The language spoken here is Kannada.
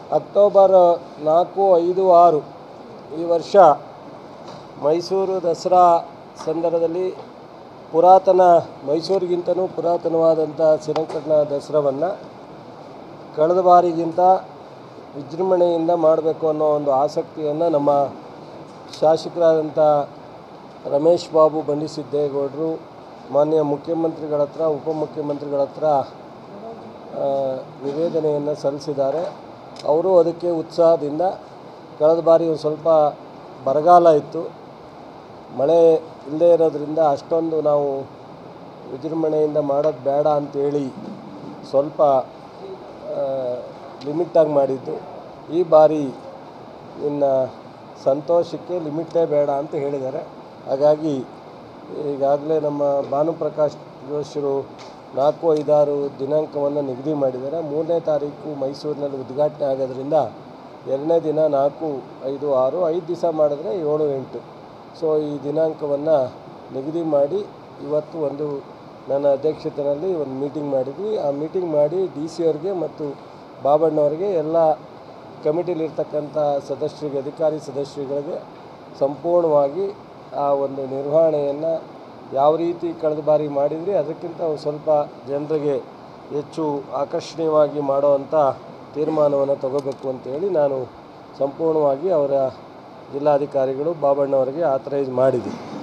ಅಕ್ಟೋಬರ್ ನಾಲ್ಕು ಐದು ಆರು ಈ ವರ್ಷ ಮೈಸೂರು ದಸರಾ ಸಂದರ್ಭದಲ್ಲಿ ಪುರಾತನ ಮೈಸೂರಿಗಿಂತಲೂ ಪುರಾತನವಾದಂಥ ಶ್ರೀರಂಗಪಟ್ಟಣ ದಸರಾವನ್ನು ಕಳೆದ ಬಾರಿಗಿಂತ ವಿಜೃಂಭಣೆಯಿಂದ ಮಾಡಬೇಕು ಅನ್ನೋ ಒಂದು ಆಸಕ್ತಿಯನ್ನು ನಮ್ಮ ಶಾಸಕರಾದಂಥ ರಮೇಶ್ ಬಾಬು ಬಂಡಿಸಿದ್ದೇಗೌಡರು ಮಾನ್ಯ ಮುಖ್ಯಮಂತ್ರಿಗಳ ಹತ್ರ ಉಪಮುಖ್ಯಮಂತ್ರಿಗಳ ಹತ್ರ ಆ, ನಿವೇದನೆಯನ್ನು ಸಲ್ಲಿಸಿದ್ದಾರೆ ಅವರು ಅದಕ್ಕೆ ಉತ್ಸಾಹದಿಂದ ಕಳೆದ ಬಾರಿ ಒಂದು ಸ್ವಲ್ಪ ಬರಗಾಲ ಇತ್ತು ಮಳೆ ಇಲ್ಲದೇ ಇರೋದ್ರಿಂದ ಅಷ್ಟೊಂದು ನಾವು ವಿಜೃಂಭಣೆಯಿಂದ ಮಾಡೋದು ಬೇಡ ಅಂತೇಳಿ ಸ್ವಲ್ಪ ಲಿಮಿಟಾಗಿ ಮಾಡಿದ್ದು ಈ ಬಾರಿ ಇನ್ನ ಸಂತೋಷಕ್ಕೆ ಲಿಮಿಟೇ ಬೇಡ ಅಂತ ಹೇಳಿದ್ದಾರೆ ಹಾಗಾಗಿ ಈಗಾಗಲೇ ನಮ್ಮ ಭಾನುಪ್ರಕಾಶ್ ಜೋಶಿರು ನಾಲ್ಕು ಐದಾರು ದಿನಾಂಕವನ್ನು ನಿಗದಿ ಮಾಡಿದ್ದಾರೆ ಮೂರನೇ ತಾರೀಕು ಮೈಸೂರಿನಲ್ಲಿ ಉದ್ಘಾಟನೆ ಆಗೋದ್ರಿಂದ ಎರಡನೇ ದಿನ ನಾಲ್ಕು ಐದು ಆರು ಐದು ದಿವಸ ಮಾಡಿದ್ರೆ ಏಳು ಎಂಟು ಸೊ ಈ ದಿನಾಂಕವನ್ನು ನಿಗದಿ ಮಾಡಿ ಇವತ್ತು ಒಂದು ನನ್ನ ಅಧ್ಯಕ್ಷತೆಯಲ್ಲಿ ಒಂದು ಮೀಟಿಂಗ್ ಮಾಡಿದ್ವಿ ಆ ಮೀಟಿಂಗ್ ಮಾಡಿ ಡಿ ಸಿ ಅವ್ರಿಗೆ ಮತ್ತು ಬಾಬಣ್ಣವ್ರಿಗೆ ಎಲ್ಲ ಕಮಿಟಿಲಿರ್ತಕ್ಕಂಥ ಸದಸ್ಯರಿಗೆ ಅಧಿಕಾರಿ ಸದಸ್ಯರುಗಳಿಗೆ ಸಂಪೂರ್ಣವಾಗಿ ಆ ಒಂದು ನಿರ್ವಹಣೆಯನ್ನು ಯಾವ ರೀತಿ ಕಳೆದ ಬಾರಿ ಮಾಡಿದ್ರಿ ಅದಕ್ಕಿಂತ ಒಂದು ಸ್ವಲ್ಪ ಜನರಿಗೆ ಹೆಚ್ಚು ಆಕರ್ಷಣೀಯವಾಗಿ ಮಾಡುವಂಥ ತೀರ್ಮಾನವನ್ನು ತಗೋಬೇಕು ಅಂತೇಳಿ ನಾನು ಸಂಪೂರ್ಣವಾಗಿ ಅವರ ಜಿಲ್ಲಾಧಿಕಾರಿಗಳು ಬಾಬಣ್ಣವರಿಗೆ ಆಥರೈಸ್ ಮಾಡಿದ್ವಿ